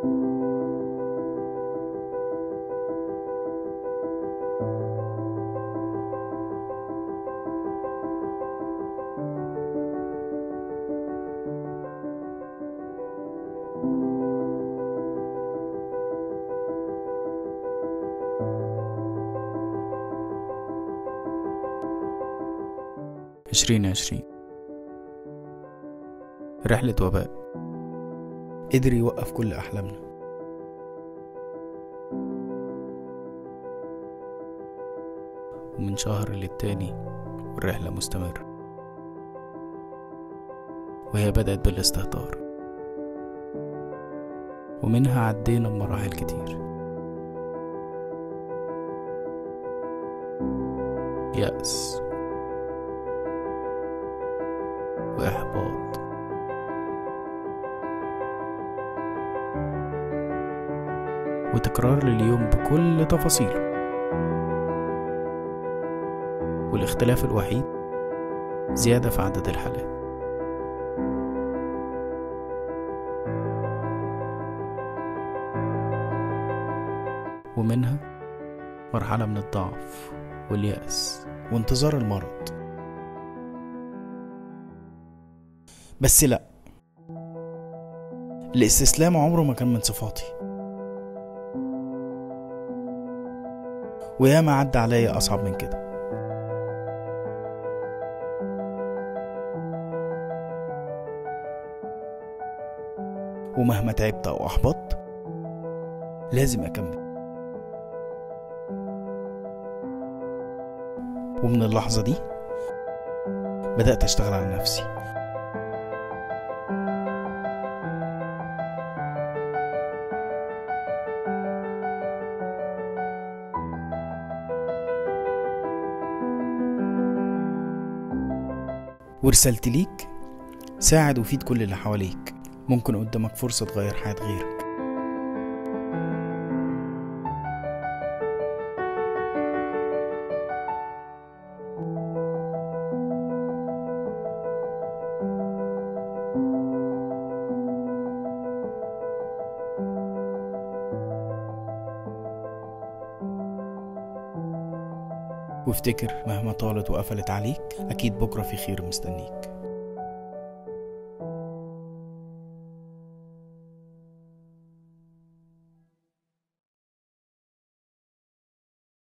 عشرين عشرين رحلة وباء قدر يوقف كل أحلامنا ومن شهر للتاني والرحلة مستمرة وهي بدأت بالاستهتار ومنها عدينا بمراحل كتير يأس وإحباط وتكرار لليوم بكل تفاصيله والاختلاف الوحيد زيادة في عدد الحالات ومنها مرحلة من الضعف واليأس وانتظار المرض بس لا الاستسلام عمره ما كان من صفاتي وياما عدى عليا أصعب من كده ومهما تعبت أو أحبطت لازم أكمل ومن اللحظة دي بدأت أشتغل على نفسي ورسالتي ليك ساعد وفيد كل اللي حواليك ممكن قدامك فرصة تغير حياة غيرك وافتكر مهما طالت وقفلت عليك أكيد بكرة في خير مستنيك